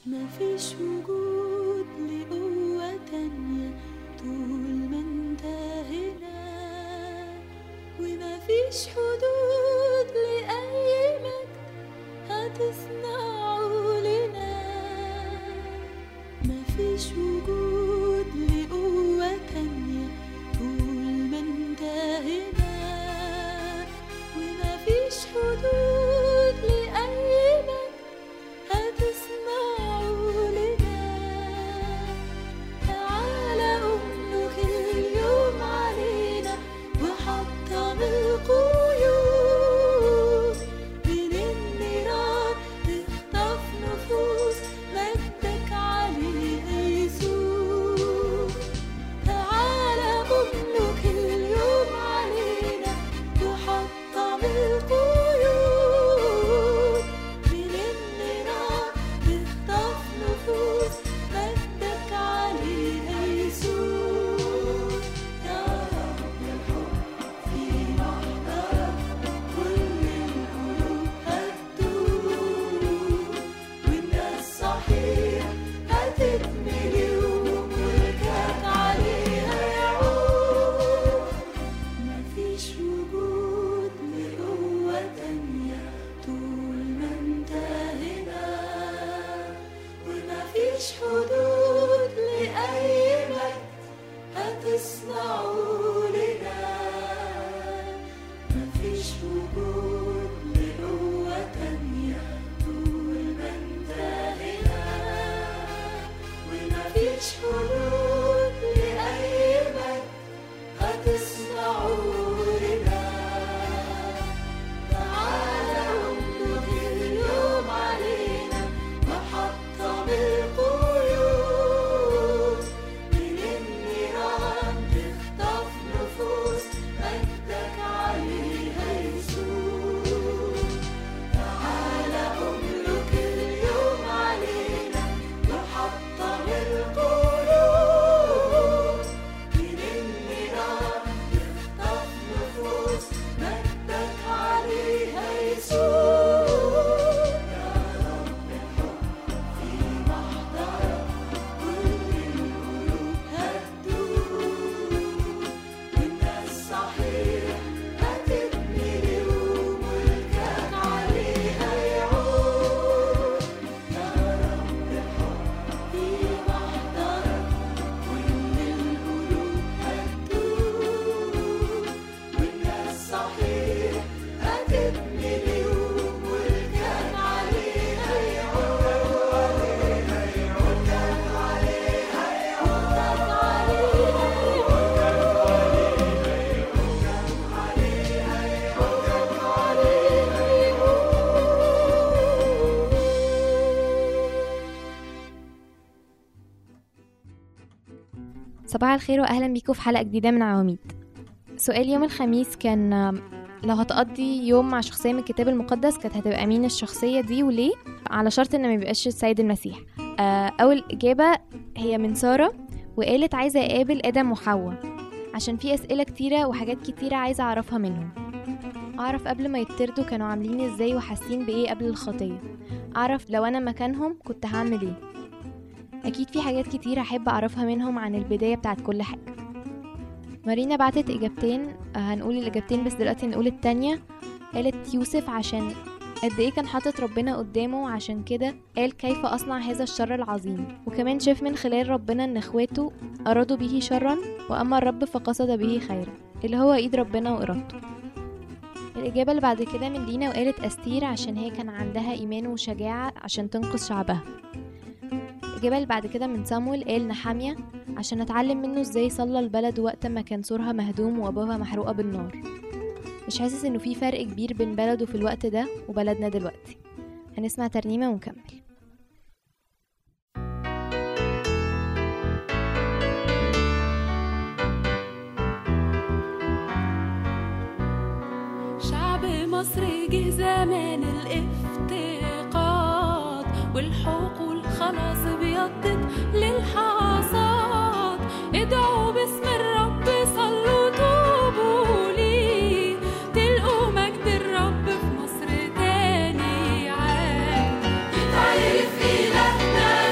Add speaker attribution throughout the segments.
Speaker 1: مفيش وجود لقوة تانية طول ما انت هنا ومفيش حدود لأي مجد هتصنعه لنا مفيش وجود لقوة تانية طول ما انت هنا ومفيش حدود لأي مجد هتصنعه لنا تعالى أملك اليوم علينا وحطم القيود من النيران تخطف نفوس مجدك عليها يسوع تعالى أملك اليوم علينا وحطم القيود من النيران تخطف نفوس مجدك عليها يسوع يا رب الحب في محضرك كل القلوب هتدوب والناس صحيح هتتملي وملكك عليها يعود مفيش وجود لقوة تانية طول ما انت هنا ومفيش حدود لأي مجد هتصنعه لنا مفيش وجود لقوة تانية طول ما انت هنا ومفيش حدود لأي مجد هتصنعه لنا تعالى املك اليوم علينا وحطم القيود من النيران تخطف نفوس مجدك عليها يسوع تعالى املك اليوم علينا وحطم القيود من النيران تخطف نفوس مجدك عليها يسوع يا رب الحب في محضرك كل القلوب هتدوب والناس صحيح هتتملي وملكك عليها يعود يا رب الحب في محضرك كل القلوب هتدوب والناس صحيح هتتملي وملكك عليها يعود ملكك عليها يعود ملكك
Speaker 2: صباح الخير واهلا بيكم في حلقه جديده من عواميد سؤال يوم الخميس كان آم، لو هتقضي يوم مع شخصيه من الكتاب المقدس كانت هتبقى مين الشخصيه دي وليه على شرط ان ما يبقاش السيد المسيح آه، اول اجابه هي من ساره وقالت عايزه اقابل ادم وحواء عشان في اسئله كتيره وحاجات كتيره عايزه اعرفها منهم اعرف قبل ما يتردوا كانوا عاملين ازاي وحاسين بايه قبل الخطيه اعرف لو انا مكانهم كنت هعمل ايه أكيد في حاجات كتير أحب أعرفها منهم عن البداية بتاعت كل حاجة مارينا بعتت إجابتين آه، هنقول الإجابتين بس دلوقتي نقول التانية قالت يوسف عشان قد إيه كان حاطط ربنا قدامه عشان كده قال كيف أصنع هذا الشر العظيم وكمان شاف من خلال ربنا إن إخواته أرادوا به شرا وأما الرب فقصد به خيرا اللي هو إيد ربنا وإرادته الإجابة اللي بعد كده من لينا وقالت أستير عشان هي كان عندها إيمان وشجاعة عشان تنقذ شعبها الإجابة اللي بعد كده من صامويل قال نحامية عشان أتعلم منه إزاي صلى البلد وقت ما كان سورها مهدوم وأبوها محروقة بالنار مش حاسس إنه في فرق كبير بين بلده في الوقت ده وبلدنا دلوقتي هنسمع ترنيمة ونكمل
Speaker 1: شعب مصر جه زمان الافتقاد والحقول خلاص بيضت للحصاد ادعوا باسم الرب صلوا توبوا ليه تلقوا مجد الرب في مصر تاني عاد يتعرف إلهنا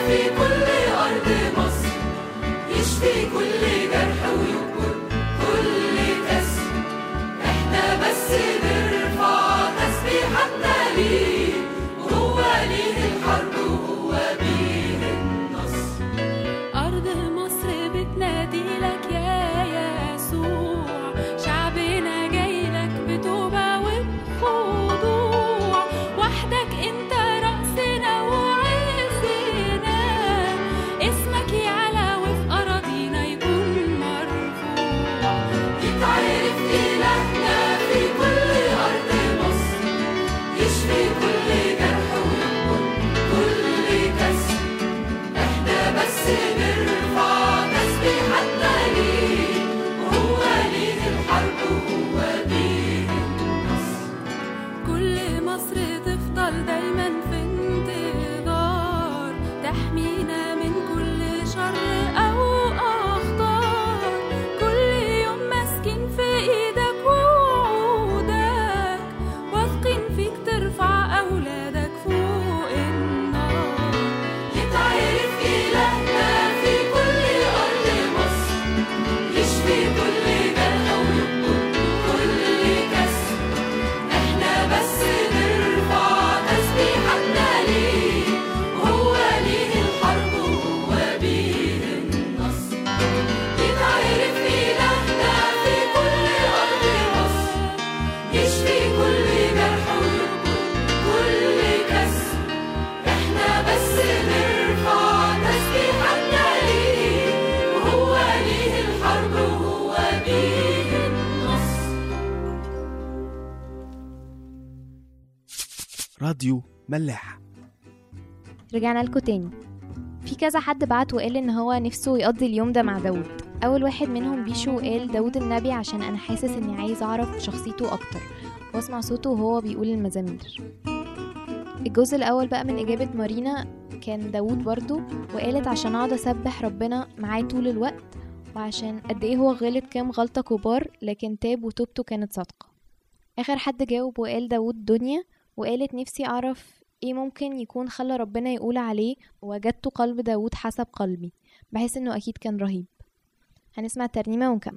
Speaker 1: نرفع تسبيحنا ليه وهو ليه الحرب وهو بيه النصر
Speaker 3: راديو ملاح
Speaker 2: رجعنا لكم تاني في كذا حد بعت وقال ان هو نفسه يقضي اليوم ده مع داود اول واحد منهم بيشو قال داود النبي عشان انا حاسس اني عايز اعرف شخصيته اكتر واسمع صوته وهو بيقول المزامير الجزء الاول بقى من اجابة مارينا كان داود برضو وقالت عشان اقعد اسبح ربنا معاه طول الوقت وعشان قد ايه هو غلط كام غلطة كبار لكن تاب وتوبته كانت صادقة اخر حد جاوب وقال داود دنيا وقالت نفسي اعرف ايه ممكن يكون خلى ربنا يقول عليه وجدت قلب داود حسب قلبي بحس انه اكيد كان رهيب هنسمع ترنيمة ونكمل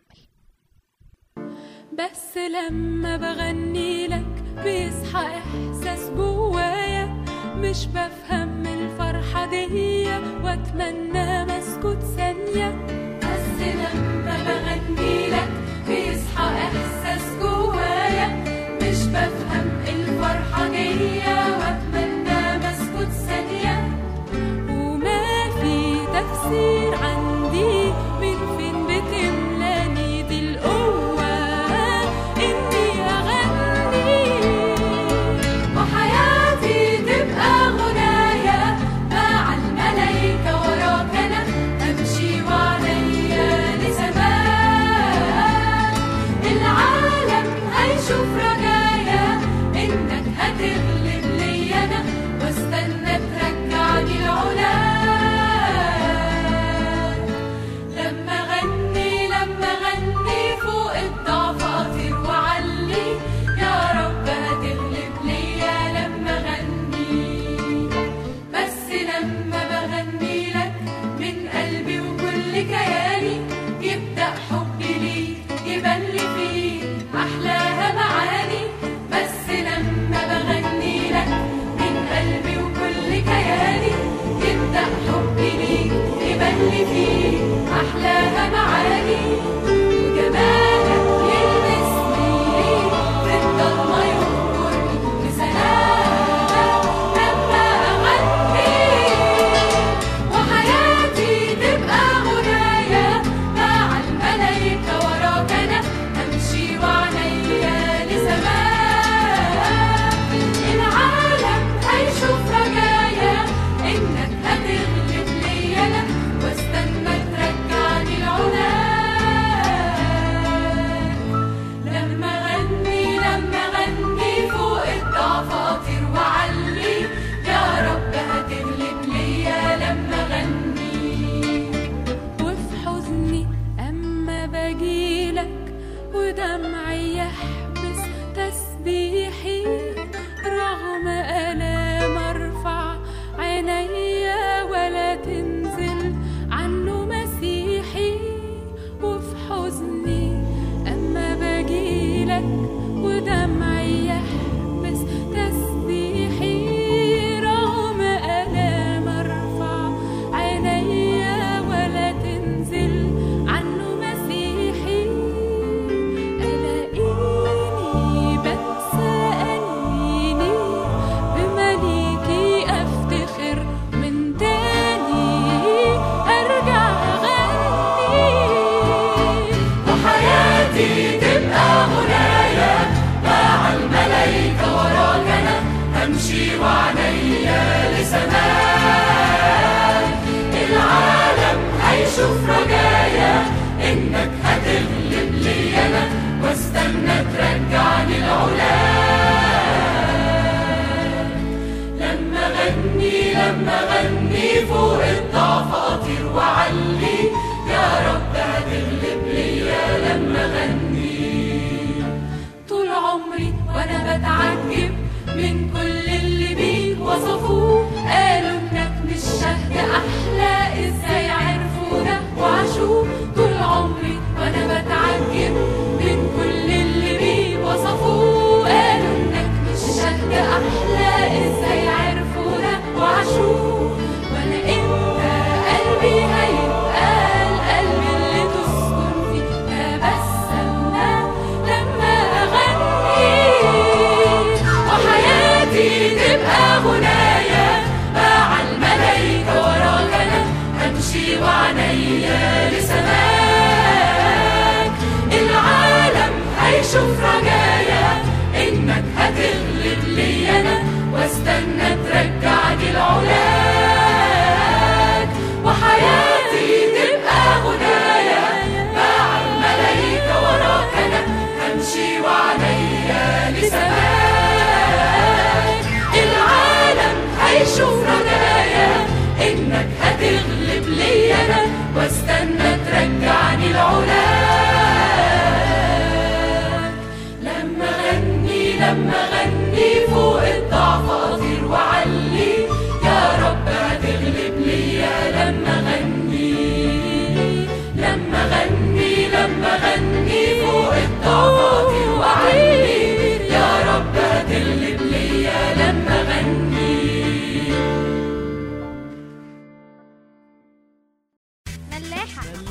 Speaker 1: بس لما بغني لك بيصحى احساس جوايا مش بفهم الفرحة دي واتمنى ما اسكت ثانية بس لما بغني لك بيصحى احساس جوايا مش بفهم الفرحة دي واتمنى ما اسكت ثانية وما في تفسير عندي من فين بتملاني دي القوة إني أغني وحياتي تبقى غنايا مع الملايكة وراك أنا أمشي وعليا لسماء العالم هيشوف رجايا إنك هتغلب لي أنا واستنى ترجعني العلا لما غني لما غني فوق الضعف اطير وعلي يا رب هتغلب ليا لما غني بس لما بغني لك من قلبي وكل كياني يبدأ حبي ليك يبان لي فيه أحلاها معاني بس لما بغني لك من قلبي وكل كياني يبدأ حبي ليك يبان لي فيه أحلاها معاني وجمالك يلمسني في الضلمة يغمرني بسلامك لما أغني وحياتي تبقى غنايا مع الملايكة وراك أنا أمشي وعليا لسماء العالم هيشوف رجايا إنك هتغلب لي أنا واستنى ترجعني العلا لما غني لما غني فوق الضعف اطير وعلي يا رب هتغلب ليا لما غني وفي حزني اما باجيلك ودمعي يحبس تسبيحي رغم الام ارفع عينيا ولا تنزل عنه مسيحي وفي حزني اما باجيلك ودمعي يحبس تسبيحي رغم الام ارفع عينيا ولا تنزل عنه مسيحي الاقيني بنسى انيني بمليكي افتخر من تاني ارجع اغني وحياتي تبقى غنايا مع الملايكة وراك أنا همشي وعينيا لسماء العالم هيشوف رجايا إنك هتغلب لي أنا واستنى ترجعني العلا لما غني لما غني فوق الضعف اطير وعلي يا رب هتغلب ليا لما غني طول عمري وانا بتعجب من كل اللي بيه وصفوه قالوا انك مش شهد احلى ازاي عرفوا ده وعاشوه طول عمري وانا بتعجب من كل اللي بيه وصفوه قالوا انك مش شهد احلى ازاي عرفوا ده وعاشوه وانا امتى قلبي هيبقى القلب اللي تسكن فيه تبسمنا لما اغني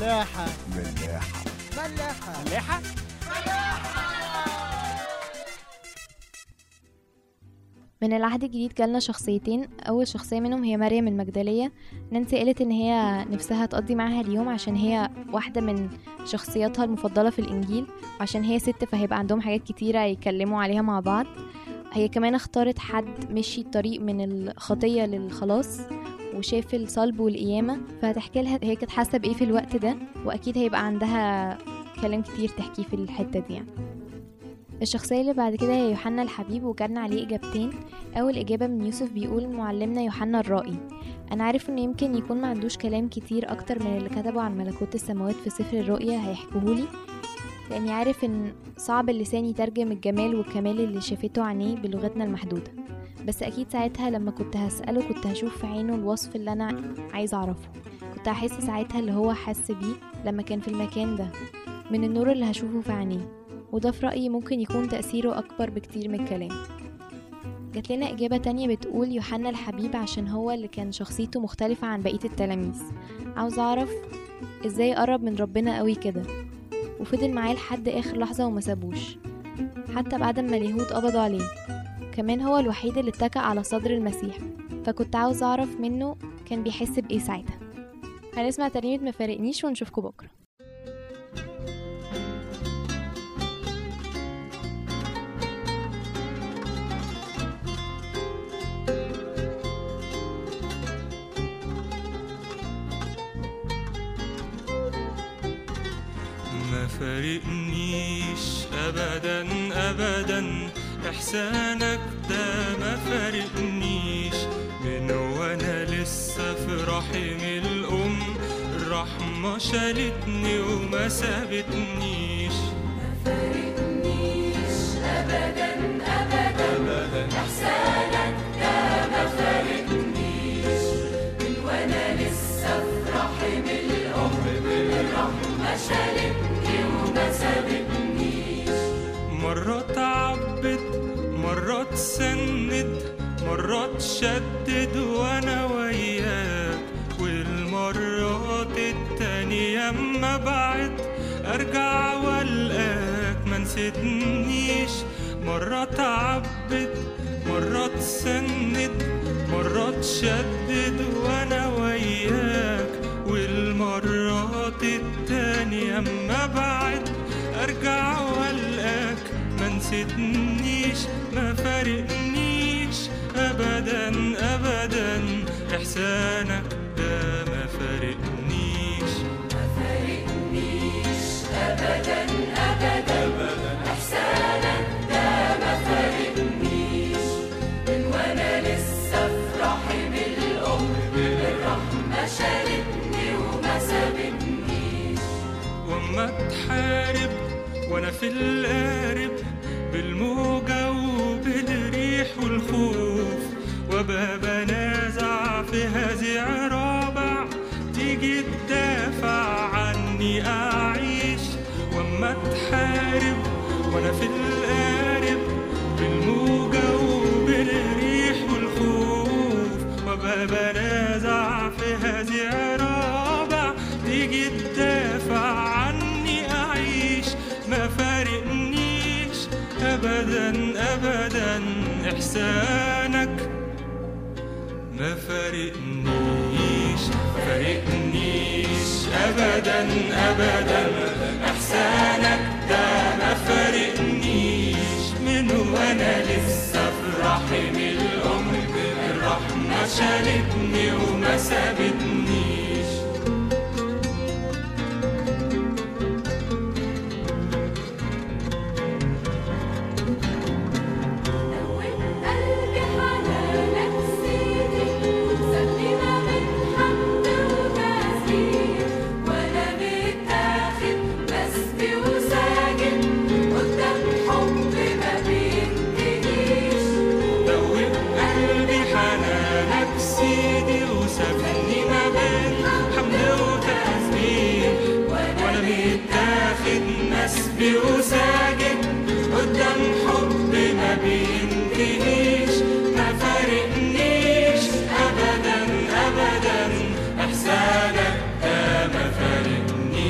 Speaker 3: ملاحة
Speaker 4: ملاحة
Speaker 3: ملاحة
Speaker 4: ملاحة
Speaker 2: من العهد الجديد جالنا شخصيتين أول شخصية منهم هي مريم المجدلية نانسي قالت إن هي نفسها تقضي معاها اليوم عشان هي واحدة من شخصياتها المفضلة في الإنجيل عشان هي ست فهيبقى عندهم حاجات كتيرة يتكلموا عليها مع بعض هي كمان اختارت حد مشي الطريق من الخطية للخلاص وشاف الصلب والقيامة فهتحكي لها هي كانت حاسة بإيه في الوقت ده وأكيد هيبقى عندها كلام كتير تحكيه في الحتة دي يعني. الشخصية اللي بعد كده هي يوحنا الحبيب وجالنا عليه إجابتين أول إجابة من يوسف بيقول معلمنا يوحنا الرائي أنا عارف إنه يمكن يكون ما عندوش كلام كتير أكتر من اللي كتبه عن ملكوت السماوات في سفر الرؤيا هيحكوهولي لأني عارف إن صعب اللسان يترجم الجمال والكمال اللي شافته عينيه بلغتنا المحدودة بس أكيد ساعتها لما كنت هسأله كنت هشوف في عينه الوصف اللي أنا عايزة أعرفه كنت هحس ساعتها اللي هو حس بيه لما كان في المكان ده من النور اللي هشوفه في عينيه وده في رأيي ممكن يكون تأثيره أكبر بكتير من الكلام جات لنا إجابة تانية بتقول يوحنا الحبيب عشان هو اللي كان شخصيته مختلفة عن بقية التلاميذ عاوز أعرف إزاي قرب من ربنا قوي كده وفضل معاه لحد آخر لحظة وما سابوش حتى بعد ما اليهود قبضوا عليه كمان هو الوحيد اللي اتكأ على صدر المسيح فكنت عاوز أعرف منه كان بيحس بإيه ساعتها هنسمع ترنيمة مفارقنيش ونشوفكم بكرة
Speaker 5: ما فارقنيش ابدا ابدا احسانك ده ما فارقنيش من وانا لسه في رحم الام الرحمة شالتني وما سابتنيش
Speaker 1: فارقنيش أبدا أبدا إحسانك ده ما فارقنيش من وأنا لسه في رحم الأم الرحمة شالتني وما سابتنيش
Speaker 5: مرة تعبت مرة تسند مرة تشدد وانا وياك والمرات التانية اما بعد ارجع والقاك ما نسيتنيش مرة تعبت مرة تسند مرة تشدد وانا وياك والمرات التانية اما بعد ارجع والقاك ما نسيتنيش ما فارقنيش ابدا ابدا احسانك ده ما فارقنيش
Speaker 1: فارقنيش أبدا أبدا إحسانك ده ما فارقنيش من وأنا لسه في رحم الأم الرحمة شالتني وما سابتنيش
Speaker 5: واما تحارب وانا في القارب بالموجة وبالريح والخوف وابقى بنازع في هزيع رابع تيجي تدافع عني اعيش واما تحارب وانا في القارب بالموجة وبالريح والخوف وابقى بنازع في هزيع رابع تيجي تدافع عني اعيش ما فارقنيش ابدا ابدا احسانك ما فارقنيش فارقنيش ابدا ابدا احسانك ده ما فارقنيش من وانا لسه في رحم الام الرحمه شالتني وما سابتنيش
Speaker 1: قلبي حنانك سيدي سابني ما بين حمد وتسبيح وانا متاخد بسبي وساجد قدام حب ما بينتهيش
Speaker 5: دوب قلبي حنانك سيدي وسابني ما بين حمد وتسبيح وانا متاخد مسبي وساجد قدام حب ما بينتهيش ما فارقنيش ابدا ابدا احسانك ده ما فارقنيش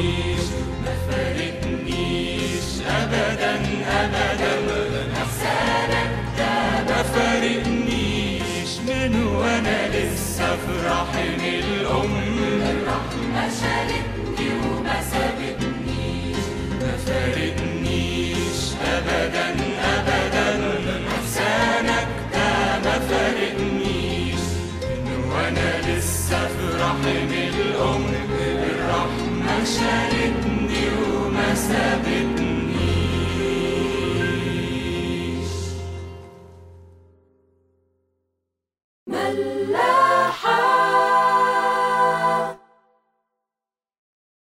Speaker 5: لسه في رحم الأم
Speaker 1: الرحمة شالت